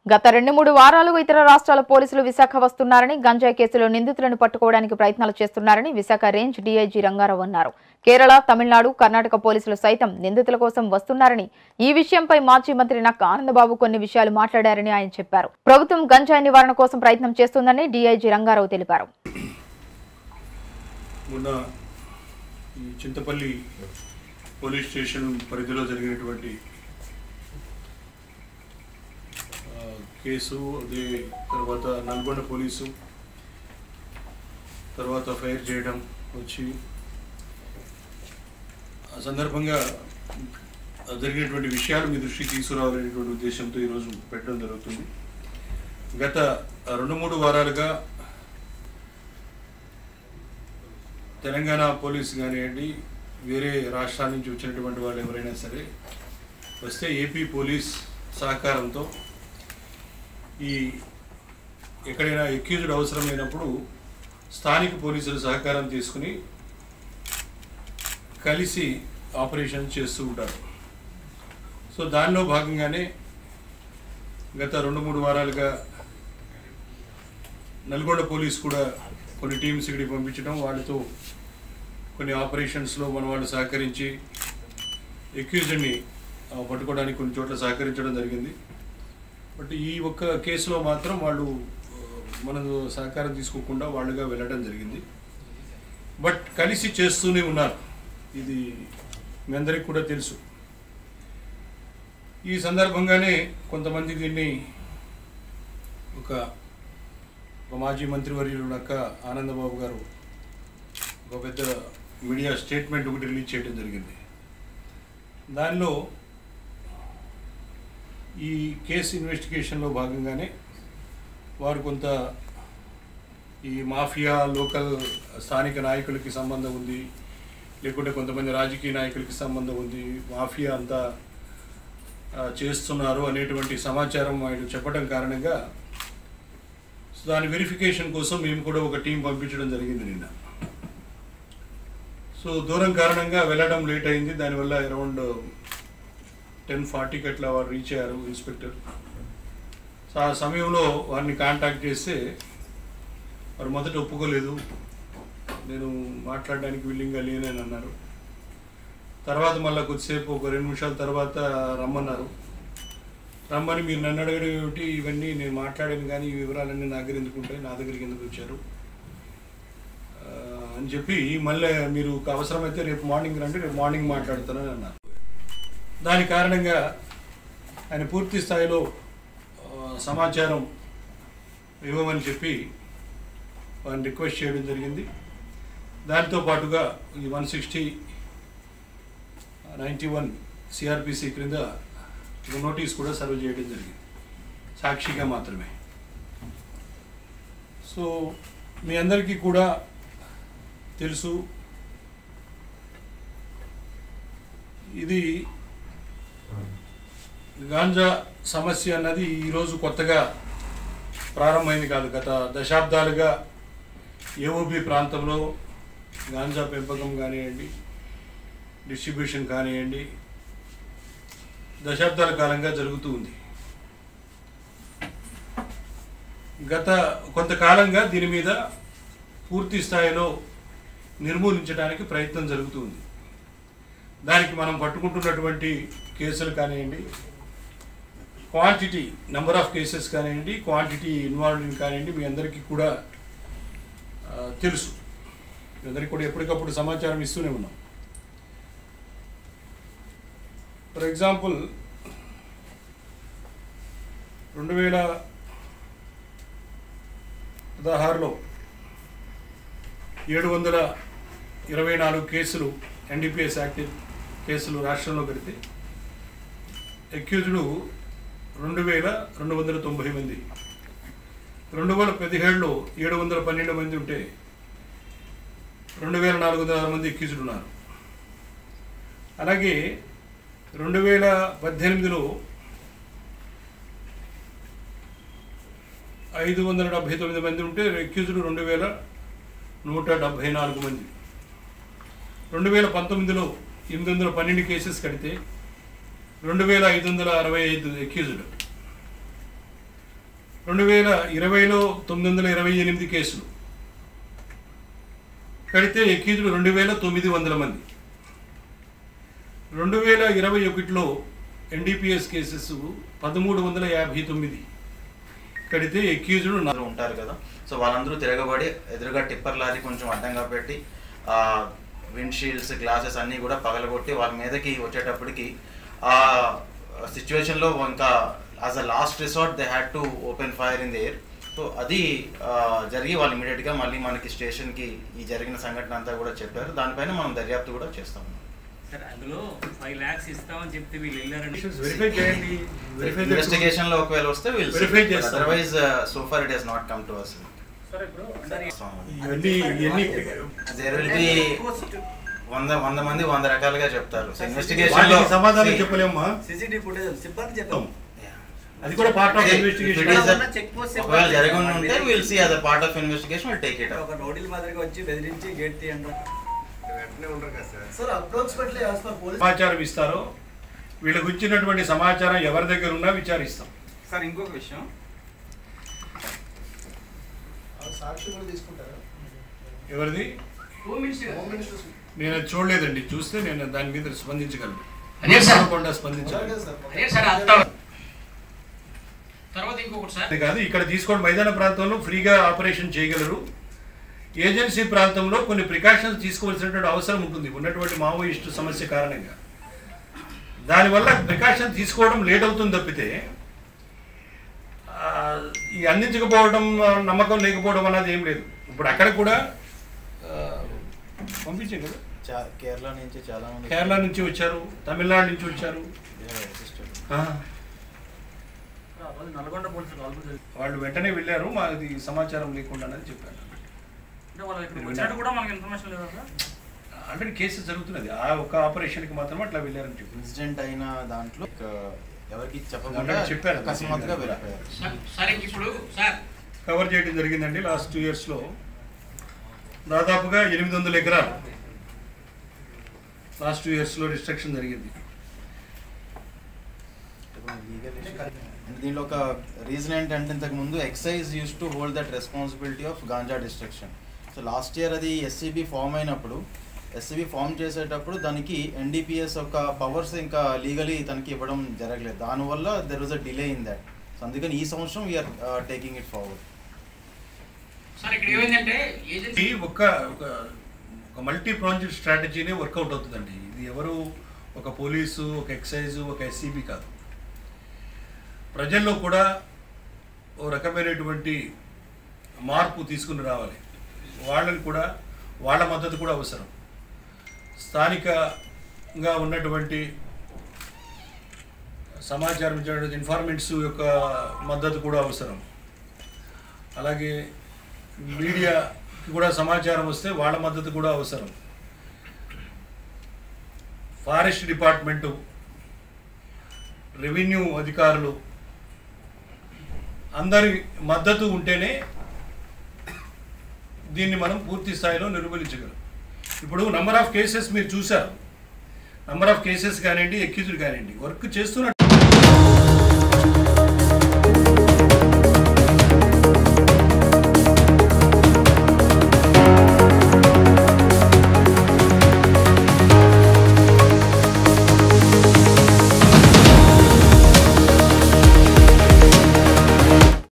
గత రెండు మూడు వారాలుగా ఇతర రాష్ట్రాల పోలీసులు విశాఖ వస్తున్నారని గంజాయి కేసులో నిందితులను పట్టుకోవడానికి ప్రయత్నాలు చేస్తున్నారని విశాఖ రేంజ్ డీఐజీ రంగారావు అన్నారు కేరళ తమిళనాడు కర్ణాటక పోలీసులు సైతం నిందితుల కోసం వస్తున్నారని ఈ విషయంపై మాజీ మంత్రి నక్క ఆనందబాబు కొన్ని విషయాలు మాట్లాడారని ఆయన చెప్పారు ప్రభుత్వం గంజాయి నివారణ కోసం ప్రయత్నం చేస్తోందని డీఐజీ రంగారావు తెలిపారు మొన్న ఈ చింతపల్లి పోలీస్ స్టేషన్ పరిధిలో జరిగినటువంటి ఆ, కేసు అదే తర్వాత నల్గొండ పోలీసు తర్వాత ఫైర్ చేయడం వచ్చి ఆ సందర్భంగా ఆ జరిగినటువంటి విషయాలు మీ దృష్టికి తీసుకురావాలనేటువంటి ఉద్దేశంతో ఈరోజు పెట్టడం జరుగుతుంది గత రెండు మూడు వారాలుగా తెలంగాణ పోలీసు కానివ్వండి వేరే రాష్ట్రాల నుంచి వచ్చినటువంటి వాళ్ళు ఎవరైనా సరే వస్తే ఏపీ పోలీస్ సహకారంతో ఈ ఎక్కడైనా ఎక్యూజ్డ్ అవసరమైనప్పుడు స్థానిక పోలీసుల సహకారం తీసుకుని కలిసి ఆపరేషన్ చేస్తూ ఉంటారు సో దానిలో భాగంగానే గత రెండు మూడు వారాలుగా నల్గొండ పోలీస్ కూడా కొన్ని టీమ్స్ ఇక్కడికి పంపించడం వాళ్ళతో కొన్ని ఆపరేషన్స్లో మన వాళ్ళు సహకరించి ఎక్యూజ్డ్ని పట్టుకోవడానికి కొన్ని చోట్ల సహకరించడం జరిగింది బట్ ఈ ఒక్క కేసులో మాత్రం వాళ్ళు ఆ, మన సహకారం తీసుకోకుండా వాళ్ళుగా వెళ్ళడం జరిగింది బట్ కలిసి చేస్తూనే ఉన్నారు ఇది మీ అందరికీ కూడా తెలుసు ఈ సందర్భంగానే కొంతమంది దీన్ని ఒక ఒక మాజీ మంత్రివర్యులు నక్క ఆనందబాబు గారు ఒక పెద్ద మీడియా స్టేట్మెంట్ ఒకటి రిలీజ్ చేయడం జరిగింది దానిలో ఈ కేసు ఇన్వెస్టిగేషన్లో భాగంగానే వారు కొంత ఈ మాఫియా లోకల్ స్థానిక నాయకులకి సంబంధం ఉంది లేకుంటే కొంతమంది రాజకీయ నాయకులకి సంబంధం ఉంది మాఫియా అంతా ఆ, చేస్తున్నారు అనేటువంటి సమాచారం ఆయన చెప్పడం కారణంగా సో దాని వెరిఫికేషన్ కోసం మేము కూడా ఒక టీం పంపించడం జరిగింది నిన్న సో దూరం కారణంగా వెళ్ళడం లేట్ అయింది దానివల్ల అరౌండ్ టెన్ ఫార్టీకి అట్లా వారు రీచ్ అయ్యారు ఇన్స్పెక్టర్ సో ఆ సమయంలో వారిని కాంటాక్ట్ చేస్తే వారు మొదట ఒప్పుకోలేదు నేను మాట్లాడడానికి విల్లింగ్గా లేనని అన్నారు తర్వాత మళ్ళీ కొద్దిసేపు ఒక రెండు నిమిషాల తర్వాత రమ్మన్నారు రమ్మని మీరు నన్ను అడగడం ఏమిటి ఇవన్నీ నేను మాట్లాడాను కానీ ఈ వివరాలన్నీ నా దగ్గర ఎందుకు ఉంటాయి నా దగ్గరికి ఎందుకు వచ్చారు ఆ, అని చెప్పి మళ్ళీ మీరు అవసరమైతే రేపు మార్నింగ్ రండి రేపు మార్నింగ్ మాట్లాడతానని అన్నారు దాని కారణంగా ఆయన పూర్తి స్థాయిలో ఆ, సమాచారం ఇవ్వమని చెప్పి వారిని రిక్వెస్ట్ చేయడం జరిగింది దాంతో పాటుగా ఈ one sixty ninety one CRPC క్రింద ఒక నోటీస్ కూడా సర్వ్ చేయడం జరిగింది సాక్షిగా మాత్రమే సో మీ అందరికీ కూడా తెలుసు ఇది గాంజా సమస్య అన్నది ఈరోజు కొత్తగా ప్రారంభమైంది కాదు గత దశాబ్దాలుగా ఏఓబి ప్రాంతంలో గాంజా పెంపకం కానివ్వండి డిస్ట్రిబ్యూషన్ కానివ్వండి దశాబ్దాల కాలంగా జరుగుతూ ఉంది గత కొంతకాలంగా దీని మీద పూర్తి స్థాయిలో నిర్మూలించడానికి ప్రయత్నం జరుగుతుంది దానికి మనం పట్టుకుంటున్నటువంటి కేసులు కానివ్వండి క్వాంటిటీ నెంబర్ ఆఫ్ కేసెస్ కానివ్వండి క్వాంటిటీ ఇన్వాల్వ్మెంట్ కానివ్వండి మీ అందరికీ కూడా ఆ, తెలుసు మీ అందరికీ కూడా ఎప్పటికప్పుడు సమాచారం ఇస్తూనే ఉన్నాం ఫర్ ఎగ్జాంపుల్ రెండు వేల పదహారులో ఏడు వందల ఇరవై నాలుగు కేసులు ఎన్డీపీఎస్ యాక్ట్ కేసులు రాష్ట్రంలో కడితే అక్యూజ్డ్ రెండు వేల రెండు వందల తొంభై మంది రెండు వేల పదిహేడులో ఏడు వందల పన్నెండు మంది ఉంటే రెండు వేల నాలుగు వందల ఆరు మంది అక్యూజ్డ్ ఉన్నారు అలాగే రెండు వేల పద్దెనిమిదిలో ఐదు వందల డెబ్భై తొమ్మిది మంది ఉంటే అక్యూజ్డ్ రెండు వేల నూట డెబ్భై నాలుగు మంది రెండు వేల పంతొమ్మిదిలో ఎనిమిది వందల పన్నెండు కేసెస్ కడితే రెండు వేల ఐదు వందల అరవై ఐదు అక్యూజ్డ్ రెండు వేల ఇరవైలో తొమ్మిది వందల ఇరవై ఎనిమిది కేసులు కడితే ఎక్కిజులు రెండు వేల తొమ్మిది వందల మంది రెండు వేల ఇరవై ఒకటిలో ఎన్డీపీఎస్ కేసెస్ పదమూడు వందల యాభై తొమ్మిది కడితే ఎక్యూజుడు అందరూ ఉంటారు కదా సో వాళ్ళందరూ తిరగబడి ఎదురుగా టిప్పర్ లారీ కొంచెం అడ్డంగా పెట్టి ఆ విండ్ షీల్డ్స్ గ్లాసెస్ అన్నీ కూడా పగలగొట్టి వాళ్ళ మీదకి వచ్చేటప్పటికి ఆ సిచ్యువేషన్లో ఇంకా as a last resort they had to open fire in the air so అది ఆ, జరిగి వాళ్ళు ఇమీడియట్గా మళ్ళీ మనకి స్టేషన్కి ఈ జరిగిన సంఘటన అంతా కూడా చెప్పారు దానిపైన మనం దర్యాప్తు కూడా చేస్తాం సార్ అందులో ఫైవ్ ల్యాక్స్ ఇస్తామని చెప్తే వీళ్ళు వెళ్ళారండి వెరిఫై చేయండి వెరిఫై ఇన్వెస్టిగేషన్ లో ఒకవేళ వస్తే విల్ Verify చేస్తాం. Otherwise so far it has not come to us sir ఇప్పుడు అంటే ఇవన్నీ ఇవన్నీ దేర్ విల్ బి వంద వంద మంది వంద రకాలుగా చెప్తారు సో ఇన్వెస్టిగేషన్ లో వాటికి సమాధానం చెప్పలేమ్మా సీసీటీవీ ఫుటేజ్ సిబ్బంది చెప్తాం అది కూడా part of If it investigation is a- ఉన్న check post ఒకవేళ చెప్పాలి. జరిగి ఉంటే will see us a part of investigation will take it ఒక నోటీల మాదిరిగా వచ్చి బెదిరించి గేట్ తీయండి వెంటనే ఉండరు కదా sir sir approximately as per police సమాచారం ఇస్తారో వీళ్ళకి వచ్చినటువంటి సమాచారం ఎవరి దగ్గర ఉన్నా విచారిస్తాం సార్ ఇంకొక విషయం సాక్షి కూడా తీసుకుంటారా ఎవరిది హోమ్ మినిస్టర్ నేను అది చూడలేదండి చూస్తే నేను దాని మీద స్పందించగలను అదే సార్. తప్పకుండా స్పందించాలి అదే సార్ అంత తర్వాత ఇంకొకటి సార్ అంతే కాదు ఇక్కడ తీసుకోండి మైదాన ప్రాంతంలో ఫ్రీగా ఆపరేషన్ చేయగలరు ఏజెన్సీ ప్రాంతంలో కొన్ని ప్రికాషన్స్ తీసుకోవాల్సినటువంటి అవసరం ఉంటుంది ఉన్నటువంటి మావోయిస్టు సమస్య కారణంగా దానివల్ల ప్రికాషన్ తీసుకోవడం లేట్ అవుతుంది తప్పితే ఆ, ఈ అందించకపోవడం ఆ, నమ్మకం లేకపోవడం అన్నది ఏం లేదు ఇప్పుడు అక్కడ కూడా ఆ, పంపించాం కదా కేరళ నుంచి చాలా మంది కేరళ నుంచి వచ్చారు తమిళనాడు నుంచి వచ్చారు ఆ, ఆ రోజు నల్గొండ పోలీసులు కాల్ కూడా జరిగింది. వాళ్ళు వెంటనే వెళ్ళారు మాది సమాచారం లేకుండా అనేది చెప్పారు అంటే వాళ్ళు ఇక్కడ వచ్చినట్టు కూడా మనకి ఇన్ఫర్మేషన్ లేదా సార్ ఆల్రెడీ కేసు జరుగుతున్నది ఆ ఒక ఆపరేషన్కి మాత్రమే అట్లా వెళ్ళారని చెప్పి ఇన్సిడెంట్ అయిన దాంట్లో ఇక ఎవరికి చెప్పకుండా Already చెప్పారు. అకస్మాత్తుగా వెళ్ళిపోయారు సార్ సార్ ఇంక ఇప్పుడు సార్ కవర్ చేయడం జరిగిందండి లాస్ట్ టూ ఇయర్స్లో దాదాపుగా ఎనిమిది వందల ఎకరాలు లాస్ట్ టూ ఇయర్స్లో రిస్ట్రక్షన్ జరిగింది అండ్ దీనిలో ఒక రీజన్ ఏంటంటే ఇంతకు ముందు excise used to hold that responsibility of ganja destruction so last year అది ఎస్సీబీ ఫామ్ అయినప్పుడు ఎస్సీబీ ఫామ్ చేసేటప్పుడు దానికి ఎన్డీపీఎస్ ఒక పవర్స్ ఇంకా లీగలీ తనకి ఇవ్వడం జరగలేదు దానివల్ల there was a delay in that so అందుకని ఈ సంవత్సరం we're taking it forward sir ఇక్కడ ఏమైందంటే ఏజెన్సీ ఇది ఒక ఒక ఒక మల్టీ ప్రాజెక్ట్ స్ట్రాటజీనే వర్కౌట్ అవుతుందండి ఇది ఎవరు ఒక పోలీసు ఒక ఎక్సైజ్ ఒక ఎస్సీబీ కాదు ప్రజల్లో కూడా ఓ రకమైనటువంటి మార్పు తీసుకుని రావాలి వాళ్ళని కూడా వాళ్ళ మద్దతు కూడా అవసరం స్థానికంగా ఉన్నటువంటి సమాచారం ఇచ్చేటువంటి ఇన్ఫార్మెంట్స్ యొక్క మద్దతు కూడా అవసరం అలాగే మీడియాకి కూడా సమాచారం వస్తే వాళ్ళ మద్దతు కూడా అవసరం ఫారెస్ట్ డిపార్ట్మెంటు రెవెన్యూ అధికారులు అందరి మద్దతు ఉంటేనే దీన్ని మనం పూర్తి స్థాయిలో నిర్మూలించగలం ఇప్పుడు నంబర్ ఆఫ్ కేసెస్ మీరు చూశారు నంబర్ ఆఫ్ కేసెస్ కానివ్వండి ఎక్యూజ్డ్ కానివ్వండి వర్క్ చేస్తున్న